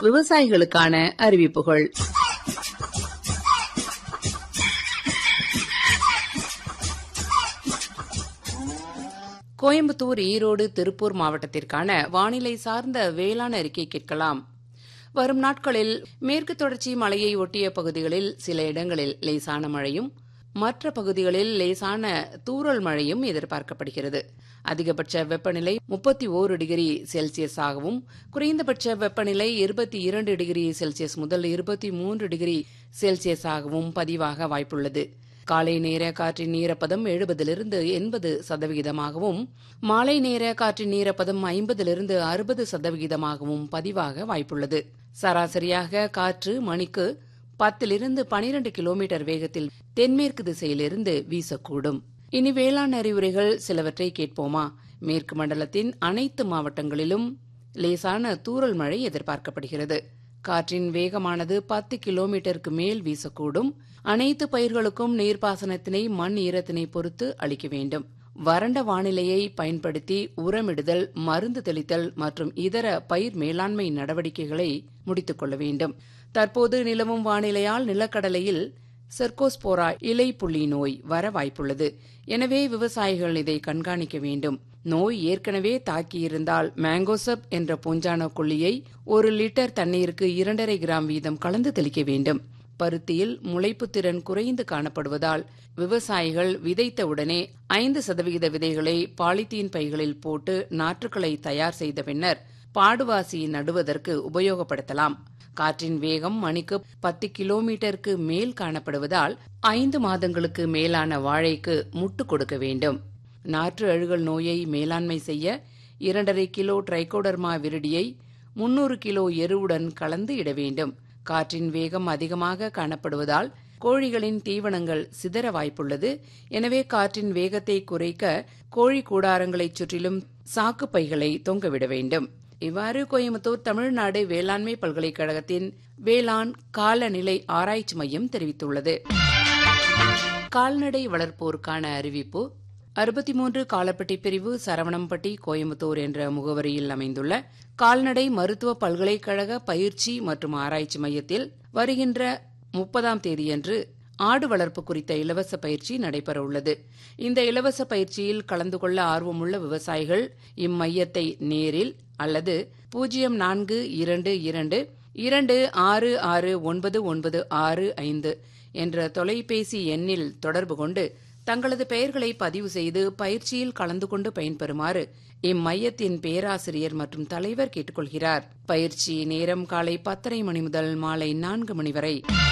விவசாயிகளுக்கான அறிவிப்புகள் கோயம்புத்தூர் ஈரோடு திருப்பூர் மாவட்டத்திற்கான வானிலை சார்ந்த வேளாண் அறிக்கை கேட்கலாம் வரும் நாட்களில் மேற்கு தொடர்ச்சி மலையை ஒட்டிய பகுதிகளில் சில இடங்களில் லேசான மழையும் மற்ற பகுதிகளில் லேசான தூறல் மழையும் எதிர்பார்க்கப்படுகிறது அதிகபட்ச வெப்பநிலை முப்பத்தி ஓரு டிகிரி செல்சியஸ் ஆகவும் குறைந்தபட்ச வெப்பநிலை இருபத்தி இரண்டு டிகிரி செல்சியஸ் முதல் இருபத்தி மூன்று டிகிரி செல்சியஸ் ஆகவும் பதிவாக வாய்ப்புள்ளது காலை நேர காற்றின் ஈரப்பதம் எழுபதிலிருந்து எண்பது சதவிகிதமாகவும் மாலை நேர காற்றின் ஈரப்பதம் ஐம்பதிலிருந்து அறுபது சதவிகிதமாகவும் பதிவாக வாய்ப்புள்ளது சராசரியாக காற்று மணிக்கு பத்திலிருந்து பனிரண்டு கிலோமீட்டர் வேகத்தில் தென்மேற்கு திசையிலிருந்து வீசக்கூடும் இனி வேளாண் அறிவுரைகள் சிலவற்றை கேட்போமா மேற்கு மண்டலத்தின் அனைத்து மாவட்டங்களிலும் லேசான தூறல் மழை எதிர்பார்க்கப்படுகிறது காற்றின் வேகமானது பத்து கிலோமீட்டருக்கு மேல் வீசக்கூடும் அனைத்து பயிர்களுக்கும் நீர்ப்பாசனத்தினை மண் ஈரத்தினை பொறுத்து அளிக்க வேண்டும் வறண்ட வானிலையை பயன்படுத்தி உரமிடுதல் மருந்து தெளித்தல் மற்றும் இதர பயிர் மேலாண்மை நடவடிக்கைகளை முடித்துக் கொள்ள வேண்டும் தற்போது நிலவும் வானிலையால் நிலக்கடலையில் செர்கோஸ்போரா இலை புள்ளி நோய் வர வாய்ப்புள்ளது எனவே விவசாயிகள் இதை கண்காணிக்க வேண்டும் நோய் ஏற்கனவே தாக்கியிருந்தால் மேங்கோசப் என்ற பூஞ்சான கொல்லியை ஒரு லிட்டர் தண்ணீருக்கு இரண்டரை கிராம் வீதம் கலந்து தெளிக்க வேண்டும் பருத்தியில் முளைப்பு திறன் குறைந்து காணப்படுவதால் விவசாயிகள் விதைத்தவுடனே ஐந்து சதவிகித விதைகளை பாலித்தீன் பைகளில் போட்டு நாற்றுக்களை தயார் செய்த பின்னர் பாடுவாசி நடுவதற்கு உபயோகப்படுத்தலாம் காற்றின் வேகம் மணிக்கு பத்து கிலோமீட்டருக்கு மேல் காணப்படுவதால் ஐந்து மாதங்களுக்கு மேலான வாழைக்கு முட்டு கொடுக்க வேண்டும் நாற்று அழுகல் நோயை மேலாண்மை செய்ய இரண்டரை கிலோ ட்ரைகோடர்மா விருடியை முன்னூறு கிலோ எருவுடன் கலந்து இட வேண்டும் காற்றின் வேகம் அதிகமாக காணப்படுவதால் கோழிகளின் தீவனங்கள் சிதற வாய்ப்புள்ளது எனவே காற்றின் வேகத்தை குறைக்க கோழி கூடாரங்களைச் சுற்றிலும் சாக்கு பைகளை தொங்கவிட வேண்டும் இவ்வாறு கோயம்புத்தூர் தமிழ்நாடு வேளாண்மை பல்கலைக்கழகத்தின் வேளாண் காலநிலை ஆராய்ச்சி மையம் தெரிவித்துள்ளது கால்நடை வளர்ப்போருக்கான அறிவிப்பு அறுபத்தி மூன்று காலப்பட்டி பிரிவு சரவணம்பட்டி கோயம்புத்தூர் என்ற முகவரியில் அமைந்துள்ள கால்நடை மருத்துவ பல்கலைக்கழக பயிற்சி மற்றும் ஆராய்ச்சி மையத்தில் வருகின்ற முப்பதாம் தேதியன்று ஆடு வளர்ப்பு குறித்த இலவச பயிற்சி நடைபெற உள்ளது இந்த இலவச பயிற்சியில் கலந்து கொள்ள ஆர்வமுள்ள விவசாயிகள் இம்மையத்தை நேரில் அல்லது பூஜ்ஜியம் நான்கு இரண்டு இரண்டு இரண்டு ஆறு ஆறு ஒன்பது ஒன்பது ஆறு ஐந்து என்ற தொலைபேசி எண்ணில் தொடர்பு கொண்டு தங்களது பெயர்களை பதிவு செய்து பயிற்சியில் கலந்து கொண்டு பயன்பெறுமாறு இம்மையத்தின் பேராசிரியர் மற்றும் தலைவர் கேட்டுக்கொள்கிறார் பயிற்சி நேரம் காலை பத்தரை மணி முதல் மாலை நான்கு மணி வரை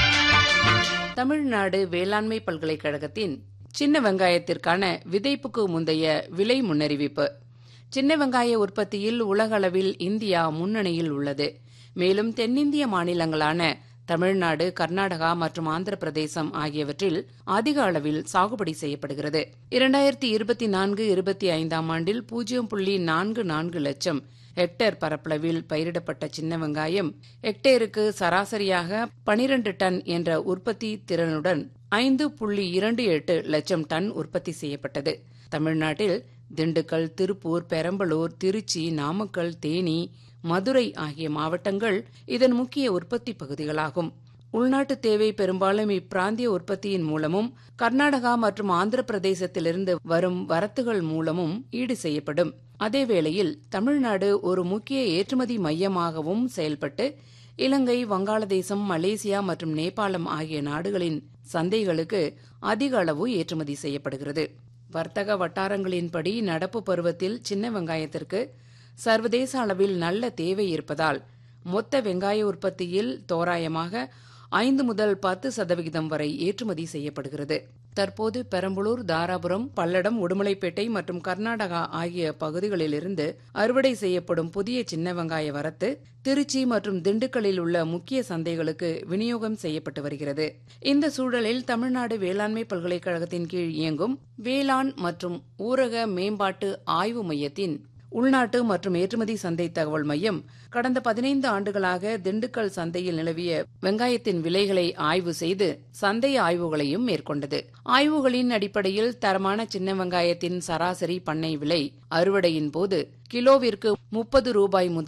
தமிழ்நாடு வேளாண்மை பல்கலைக்கழகத்தின் சின்ன வெங்காயத்திற்கான விதைப்புக்கு முந்தைய விலை முன்னறிவிப்பு சின்ன வெங்காய உற்பத்தியில் உலகளவில் இந்தியா முன்னணியில் உள்ளது மேலும் தென்னிந்திய மாநிலங்களான தமிழ்நாடு கர்நாடகா மற்றும் ஆந்திர பிரதேசம் ஆகியவற்றில் அதிக அளவில் சாகுபடி செய்யப்படுகிறது இரண்டாயிரத்தி இருபத்தி நான்கு இருபத்தி ஐந்தாம் ஆண்டில் பூஜ்ஜியம் புள்ளி நான்கு நான்கு லட்சம் ஹெக்டேர் பரப்பளவில் பயிரிடப்பட்ட சின்ன வெங்காயம் ஹெக்டேருக்கு சராசரியாக பனிரண்டு டன் என்ற உற்பத்தி திறனுடன் ஐந்து புள்ளி இரண்டு எட்டு லட்சம் டன் உற்பத்தி செய்யப்பட்டது தமிழ்நாட்டில் திண்டுக்கல் திருப்பூர் பெரம்பலூர் திருச்சி நாமக்கல் தேனி மதுரை ஆகிய மாவட்டங்கள் இதன் முக்கிய உற்பத்தி பகுதிகளாகும் உள்நாட்டு தேவை பெரும்பாலும் இப்பிராந்திய உற்பத்தியின் மூலமும் கர்நாடகா மற்றும் ஆந்திர பிரதேசத்திலிருந்து வரும் வரத்துகள் மூலமும் ஈடு செய்யப்படும் அதேவேளையில் தமிழ்நாடு ஒரு முக்கிய ஏற்றுமதி மையமாகவும் செயல்பட்டு இலங்கை வங்காளதேசம் மலேசியா மற்றும் நேபாளம் ஆகிய நாடுகளின் சந்தைகளுக்கு அதிக அளவு ஏற்றுமதி செய்யப்படுகிறது வர்த்தக வட்டாரங்களின்படி நடப்பு பருவத்தில் சின்ன வெங்காயத்திற்கு சர்வதேச அளவில் நல்ல தேவை இருப்பதால் மொத்த வெங்காய உற்பத்தியில் தோராயமாக ஐந்து முதல் பத்து சதவிகிதம் வரை ஏற்றுமதி செய்யப்படுகிறது தற்போது பெரம்பலூர் தாராபுரம் பல்லடம் உடுமலைப்பேட்டை மற்றும் கர்நாடகா ஆகிய பகுதிகளிலிருந்து அறுவடை செய்யப்படும் புதிய சின்ன வெங்காய வரத்து திருச்சி மற்றும் திண்டுக்கல்லில் உள்ள முக்கிய சந்தைகளுக்கு விநியோகம் செய்யப்பட்டு வருகிறது இந்த சூழலில் தமிழ்நாடு வேளாண்மை பல்கலைக்கழகத்தின் கீழ் இயங்கும் வேளாண் மற்றும் ஊரக மேம்பாட்டு ஆய்வு மையத்தின் உள்நாட்டு மற்றும் ஏற்றுமதி சந்தை தகவல் மையம் கடந்த பதினைந்து ஆண்டுகளாக திண்டுக்கல் சந்தையில் நிலவிய வெங்காயத்தின் விலைகளை ஆய்வு செய்து சந்தை ஆய்வுகளையும் மேற்கொண்டது ஆய்வுகளின் அடிப்படையில் தரமான சின்ன வெங்காயத்தின் சராசரி பண்ணை விலை அறுவடையின் போது கிலோவிற்கு முப்பது ரூபாய் முதல்